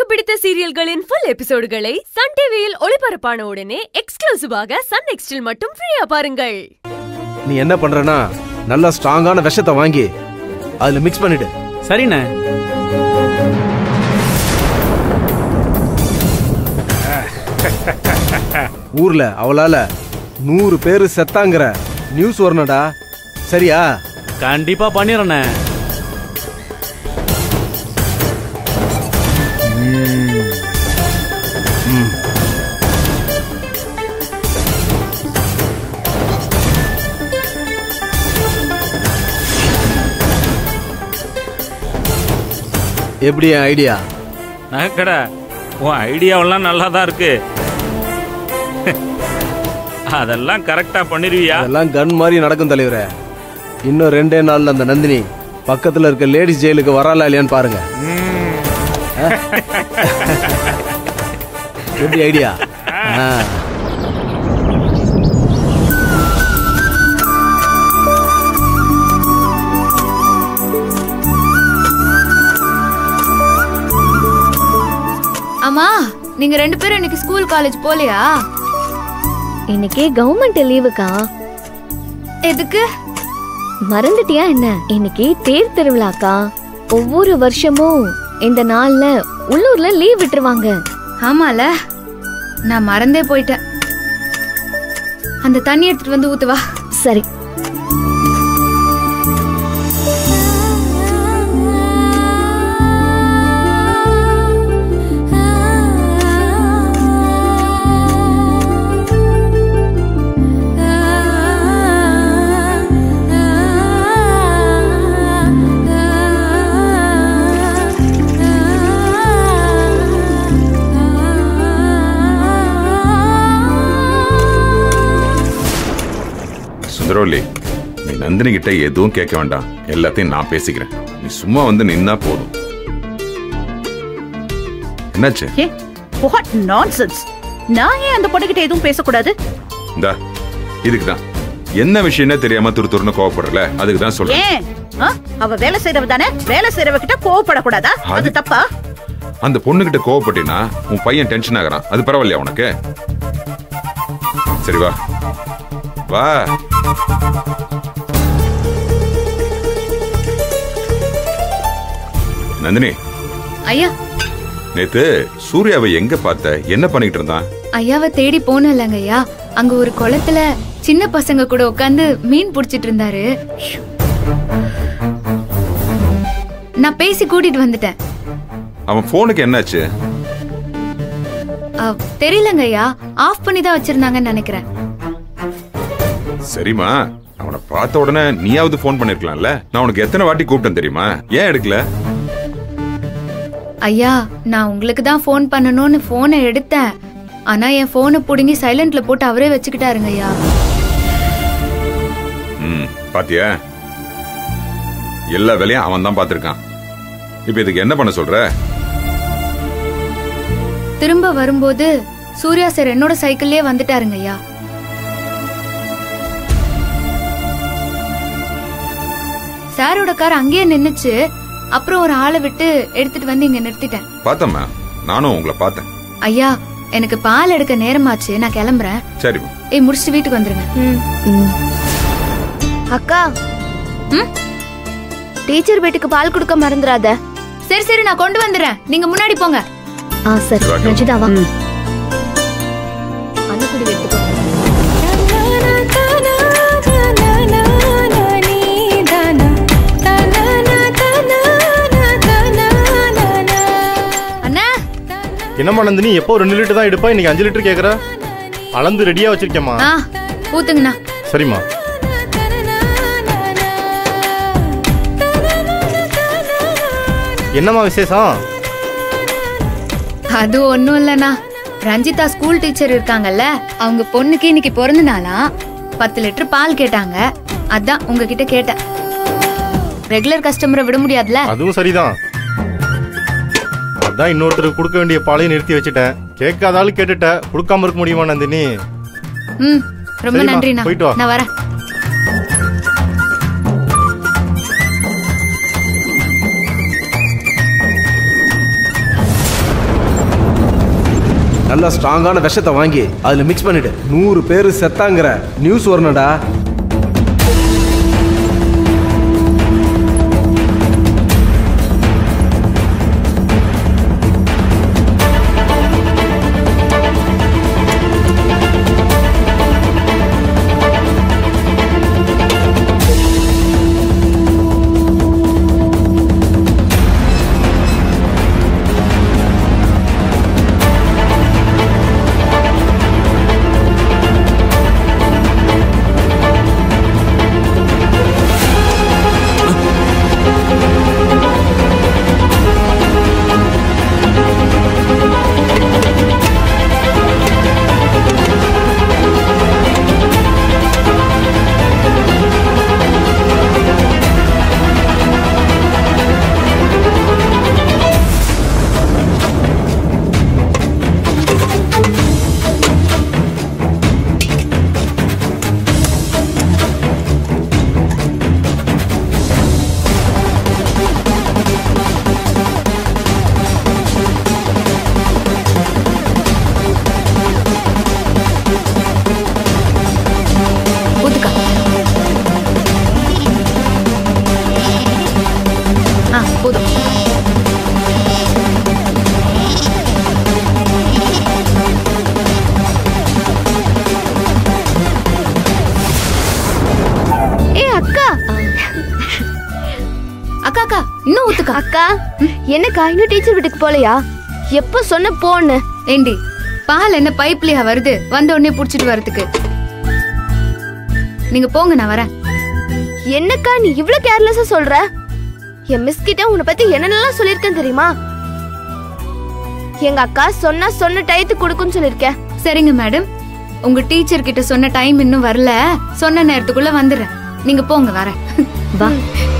பிடித்த சீரியல்களின் full எபிசோடுகளை Sun டிவியில் ஒளிபரப்பான உடனே எக்ஸ்க்ளூசிவாக சன் நெக்ஸ்டில் மட்டும் ஃப்ரீயா பாருங்கள் நீ என்ன பண்றனா நல்லா ஸ்ட்ராங்கான விஷத்தை வாங்கி அதுல மிக்ஸ் பண்ணிடு சரிண்ணே ஊர்ல அவளால நூறு பேரு செத்தாங்கிற நியூஸ் வரணும்டா சரியா கண்டிப்பா பண்ணிடுறேண்ணே எப்படி என் ஐடியா நகைக்கடை உன் ஐடியாவெல்லாம் நல்லா தான் இருக்கு அதெல்லாம் கரெக்டா பண்ணிருவியா அதெல்லாம் கன் மாதிரி நடக்கும் தலைவரே இன்னும் ரெண்டே நாள்ல அந்த நந்தினி பக்கத்துல இருக்க லேடிஸ் ஜெயிலுக்கு வராளா இல்லையான்னு பாருங்க ஆ? எப்படி ஐடியா அம்மா நீங்க ரெண்டு பேரும் இன்னைக்கு ஸ்கூல் காலேஜ் போலையா இன்னைக்கு கவர்மெண்ட் லீவுக்கா எதுக்கு மறந்துட்டியா என்ன இன்னைக்கு தேர் திருவிழாக்கா ஒவ்வொரு வருஷமும் இந்த நாள்ல உள்ளூர்ல லீவ் விட்டுருவாங்க ஆமால நான் மறந்தே போயிட்டேன் அந்த தண்ணி எடுத்துட்டு வந்து ஊத்துவா சரி சுந்தரவல்லி நீ நந்தினி கிட்ட எதுவும் கேட்க வேண்டாம் எல்லாத்தையும் நான் பேசிக்கிறேன் நீ சும்மா வந்து நின்னா போதும் என்னாச்சு ஏ வாட் நான்சென்ஸ் நான் ஏன் அந்த பொண்ணுகிட்ட எதுவும் பேசக்கூடாது இந்தா இதுக்கு தான் என்ன விஷயம்னே தெரியாம துரு துருன்னு கோவப்படல அதுக்கு தான் சொல்றேன் ஏன் ஆ? அவ வேலை செய்யறவ தானே வேலை செய்யறவ கிட்ட கோவப்படக்கூடாதா அது அது- தப்பா அந்த பொண்ணுகிட்ட கோவப்பட்டினா உன் பையன் டென்ஷன் ஆகுறான் அது பரவாயில்லையா உனக்கு சரி வா வா நந்தினி ஐயா நேத்து சூர்யாவை எங்க பார்த்த என்ன பண்ணிட்டு இருந்தான் ஐயாவை தேடி போனலங்க ஐயா அங்க ஒரு குளத்துல சின்ன பசங்க கூட உட்காந்து மீன் புடிச்சிட்டு இருந்தாரு நான் பேசி கூட்டிட்டு வந்துட்டேன் அவன் போனுக்கு என்னாச்சு அ, தெரியலங்க ஐயா ஆஃப் பண்ணி தான் வச்சிருந்தாங்கன்னு நினைக்கிறேன் சரிம்மா அவனை பார்த்த உடனே நீயாவது ஃபோன் பண்ணிருக்கலாம்ல நான் உனக்கு எத்தனை வாட்டி கூப்பிட்டேன் தெரியுமா ஏன் எடுக்கல ஐயா நான் உங்களுக்கு தான் ஃபோன் பண்ணணும்னு ஃபோனை எடுத்தேன் ஆனா என் ஃபோனை புடுங்கி சைலண்ட்ல போட்டு அவரே வச்சுக்கிட்டாருங்க ஐயா ம் பாத்தியா எல்லா வேலையும் அவன் தான் பார்த்திருக்கான் இப்ப இதுக்கு என்ன பண்ண சொல்ற திரும்ப வரும்போது சூர்யா சார் என்னோட சைக்கிள்லயே வந்துட்டாருங்க ஐயா சாரோட கார் அங்கேயே நின்னுச்சு அப்புறம் ஒரு ஆளை விட்டு எடுத்துட்டு வந்து இங்க நிறுத்திட்டேன் பார்த்தம்மா நானும் உங்களை பார்த்தேன் ஐயா எனக்கு பால் எடுக்க நேரமாச்சு நான் கிளம்புறேன் சரிம்மா ஏய் முடிச்சுட்டு வீட்டுக்கு வந்துருங்க அக்கா ம்? டீச்சர் வீட்டுக்கு பால் கொடுக்க மறந்துடாத சரி சரி நான் கொண்டு வந்துடுறேன் நீங்க முன்னாடி போங்க ஆ சரி சிவாக்கா. ரஞ்சிதா வா அன்னக்குடி எடுத்துக்கோ அண்ணா என்னம்மா நந்தினி எப்போ ரெண்டு லிட்டர் தான் எடுப்பா இன்னைக்கு அஞ்சு லிட்டர் கேக்குற அளந்து ரெடியா வச்சிருக்கேம்மா ஆ ஊத்துங்கண்ணா சரிம்மா என்னம்மா விசேஷம் அது ஒண்ணும் இல்லண்ணா ரஞ்சிதா ஸ்கூல் டீச்சர் இருக்காங்கல்ல அவங்க பொண்ணுக்கு இன்னைக்கு பிறந்த நாளா பத்து லிட்டர் பால் கேட்டாங்க அதான் உங்ககிட்ட கேட்டேன் ரெகுலர் கஸ்டமரை விட முடியாதுல அதுவும் சரிதான் அதான் இன்னொருத்தருக்கு கொடுக்க வேண்டிய பாலையும் நிறுத்தி வச்சுட்டேன் கேட்காத ஆளு கேட்டுட்ட கொடுக்காம இருக்க முடியுமா நந்தினி ம் ரொம்ப சரிம்மா, நன்றிண்ணா போயிட்டு வா. நான் வரேன் நல்ல ஸ்ட்ராங்கான விஷத்தை வாங்கி அதுல மிக்ஸ் பண்ணிடு நூறு பேர் செத்தாங்கிற நியூஸ் வரணும்டா ஊத்துக்கா ஆ போதும் ஏ அக்கா அக்கா அக்கா இன்னும் ஊத்துக்கா அக்கா என்னக்கா இன்னும் டீச்சர் வீட்டுக்கு போலையா எப்ப சொன்ன போன்னு ஏண்டி பால் என்ன பைப்லயா வருது வந்த உடனே புடிச்சிட்டு வரதுக்கு நீங்க போங்க நான் வரேன் என்னக்கா நீ இவ்ளோ கேர்லெஸ்ஸா சொல்ற என் மிஸ் கிட்ட உன்னை பத்தி என்னென்னலாம் சொல்லியிருக்கேன் தெரியுமா எங்க அக்கா சொன்னா சொன்ன டயத்துக்கு கொடுக்குன்னு சொல்லியிருக்கேன் சரிங்க மேடம் உங்க டீச்சர் கிட்ட சொன்ன டைம் இன்னும் வரல சொன்ன நேரத்துக்குள்ள வந்துடுறேன் நீங்க போங்க வரேன் வா